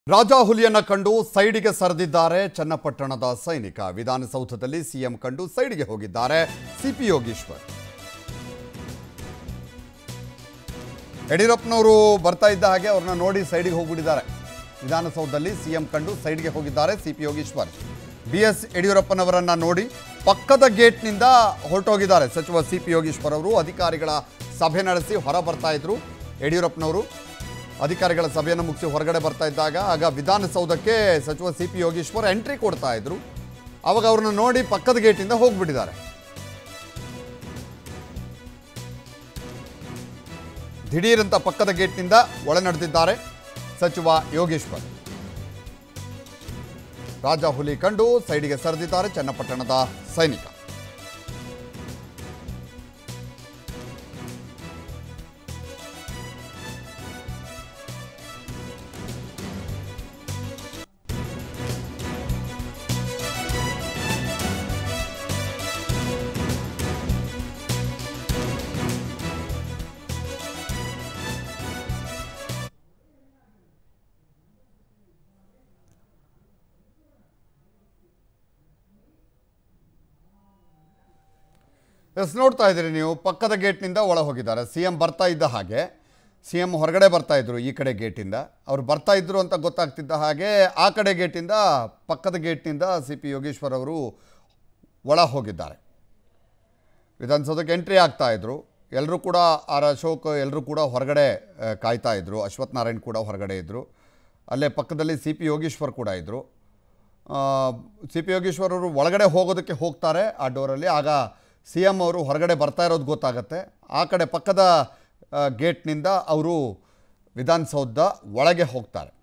ರಾಜಾ ಹುಲಿಯನ್ನ ಕಂಡು ಸೈಡಿಗೆ ಸರಿದಿದ್ದಾರೆ ಚನ್ನಪಟ್ಟಣದ ಸೈನಿಕ ವಿಧಾನಸೌಧದಲ್ಲಿ ಸಿಎಂ ಕಂಡು ಸೈಡಿಗೆ ಹೋಗಿದ್ದಾರೆ ಸಿಪಿ ಯೋಗೀಶ್ವರ್ ಯಡಿಯೂರಪ್ಪನವರು ಬರ್ತಾ ಇದ್ದ ಹಾಗೆ ಅವ್ರನ್ನ ನೋಡಿ ಸೈಡಿಗೆ ಹೋಗ್ಬಿಟ್ಟಿದ್ದಾರೆ ವಿಧಾನಸೌಧದಲ್ಲಿ ಸಿಎಂ ಕಂಡು ಸೈಡ್ಗೆ ಹೋಗಿದ್ದಾರೆ ಸಿಪಿ ಯೋಗೀಶ್ವರ್ ಬಿ ಎಸ್ ಯಡಿಯೂರಪ್ಪನವರನ್ನ ನೋಡಿ ಪಕ್ಕದ ಗೇಟ್ನಿಂದ ಹೊರಟೋಗಿದ್ದಾರೆ ಸಚಿವ ಸಿ ಪಿ ಯೋಗೀಶ್ವರ್ ಅವರು ಅಧಿಕಾರಿಗಳ ಸಭೆ ನಡೆಸಿ ಹೊರ ಬರ್ತಾ ಇದ್ರು ಯಡಿಯೂರಪ್ಪನವರು ಅಧಿಕಾರಿಗಳ ಸಭೆಯನ್ನು ಮುಗಿಸಿ ಹೊರಗಡೆ ಬರ್ತಾ ಇದ್ದಾಗ ಆಗ ವಿಧಾನಸೌಧಕ್ಕೆ ಸಚಿವ ಸಿ ಪಿ ಯೋಗೀಶ್ವರ್ ಎಂಟ್ರಿ ಕೊಡ್ತಾ ಇದ್ರು ಅವಾಗ ಅವ್ರನ್ನ ನೋಡಿ ಪಕ್ಕದ ಗೇಟಿಂದ ಹೋಗ್ಬಿಟ್ಟಿದ್ದಾರೆ ದಿಢೀರಂತ ಪಕ್ಕದ ಗೇಟ್ನಿಂದ ಒಳ ನಡೆದಿದ್ದಾರೆ ಸಚಿವ ಯೋಗೇಶ್ವರ್ ರಾಜ ಹುಲಿ ಕಂಡು ಸೈಡಿಗೆ ಸರಿದಿದ್ದಾರೆ ಚನ್ನಪಟ್ಟಣದ ಸೈನಿಕ ಎಸ್ ನೋಡ್ತಾ ಇದ್ದೀರಿ ನೀವು ಪಕ್ಕದ ಗೇಟ್ನಿಂದ ಒಳ ಹೋಗಿದ್ದಾರೆ ಸಿ ಎಂ ಬರ್ತಾ ಇದ್ದ ಹಾಗೆ ಸಿ ಎಂ ಹೊರಗಡೆ ಬರ್ತಾ ಇದ್ರು ಈ ಕಡೆ ಗೇಟಿಂದ ಅವ್ರು ಬರ್ತಾ ಇದ್ರು ಅಂತ ಗೊತ್ತಾಗ್ತಿದ್ದ ಹಾಗೆ ಆ ಕಡೆ ಗೇಟಿಂದ ಪಕ್ಕದ ಗೇಟ್ನಿಂದ ಸಿ ಪಿ ಯೋಗೇಶ್ವರ್ ಅವರು ಒಳ ಹೋಗಿದ್ದಾರೆ ವಿಧಾನಸೌಧಕ್ಕೆ ಎಂಟ್ರಿ ಆಗ್ತಾ ಇದ್ರು ಎಲ್ಲರೂ ಕೂಡ ಆರ್ ಅಶೋಕ್ ಎಲ್ಲರೂ ಕೂಡ ಹೊರಗಡೆ ಆ, ಕಾಯ್ತಾ ಇದ್ರು ಅಶ್ವಥ್ ನಾರಾಯಣ್ ಕೂಡ ಹೊರಗಡೆ ಇದ್ದರು ಅಲ್ಲೇ ಪಕ್ಕದಲ್ಲಿ ಸಿ ಪಿ ಯೋಗೀಶ್ವರ್ ಕೂಡ ಇದ್ದರು ಸಿ ಪಿ ಯೋಗೀಶ್ವರ್ ಅವರು ಒಳಗಡೆ ಹೋಗೋದಕ್ಕೆ ಹೋಗ್ತಾರೆ ಆ ಡೋರಲ್ಲಿ ಆಗ ಸಿ ಎಮ್ ಅವರು ಹೊರಗಡೆ ಬರ್ತಾ ಇರೋದು ಗೊತ್ತಾಗತ್ತೆ ಆ ಕಡೆ ಪಕ್ಕದ ಆ, ಗೇಟ್ನಿಂದ ಅವರು ವಿಧಾನಸೌಧ ಒಳಗೆ ಹೋಗ್ತಾರೆ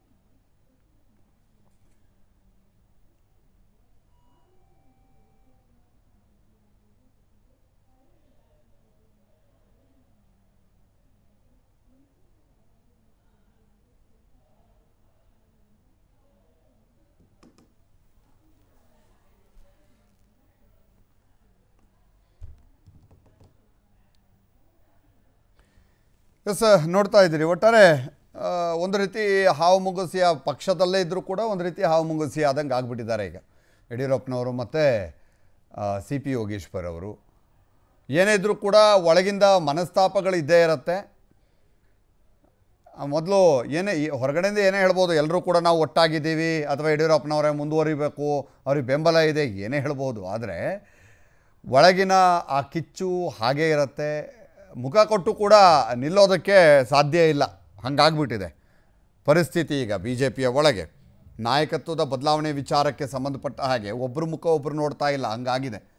ಎಸ್ ನೋಡ್ತಾ ಇದ್ದೀರಿ ಒಟ್ಟಾರೆ ಆ, ಒಂದು ರೀತಿ ಹಾವು ಮುಂಗುಸಿಯ ಪಕ್ಷದಲ್ಲೇ ಇದ್ದರೂ ಕೂಡ ಒಂದು ರೀತಿ ಹಾವು ಮುಂಗುಸಿ ಆದಂಗೆ ಆಗ್ಬಿಟ್ಟಿದ್ದಾರೆ ಈಗ ಯಡಿಯೂರಪ್ಪನವರು ಮತ್ತು ಸಿ ಪಿ ಯೋಗೇಶ್ವರ್ ಅವರು ಏನೇ ಇದ್ದರೂ ಕೂಡ ಒಳಗಿಂದ ಮನಸ್ತಾಪಗಳು ಇದ್ದೇ ಇರುತ್ತೆ ಮೊದಲು ಏನೇ ಈ ಹೊರಗಡೆಯಿಂದ ಏನೇ ಹೇಳ್ಬೋದು ಎಲ್ಲರೂ ಕೂಡ ನಾವು ಒಟ್ಟಾಗಿದ್ದೀವಿ ಅಥವಾ ಯಡಿಯೂರಪ್ಪನವರೇ ಮುಂದುವರಿಬೇಕು ಅವ್ರಿಗೆ ಬೆಂಬಲ ಇದೆ ಏನೇ ಹೇಳ್ಬೋದು ಆದರೆ ಒಳಗಿನ ಆ ಕಿಚ್ಚು ಹಾಗೇ ಇರುತ್ತೆ ಮುಖ ಕೊಟ್ಟು ಕೂಡ ನಿಲ್ಲೋದಕ್ಕೆ ಸಾಧ್ಯ ಇಲ್ಲ ಹಾಗಾಗ್ಬಿಟ್ಟಿದೆ ಪರಿಸ್ಥಿತಿ ಈಗ ಬಿ ಜೆ ಪಿಯ ಒಳಗೆ ನಾಯಕತ್ವದ ಬದಲಾವಣೆ ವಿಚಾರಕ್ಕೆ ಸಂಬಂಧಪಟ್ಟ ಹಾಗೆ ಒಬ್ಬರು ಮುಖ ಒಬ್ಬರು ನೋಡ್ತಾ ಇಲ್ಲ ಹಂಗಾಗಿದೆ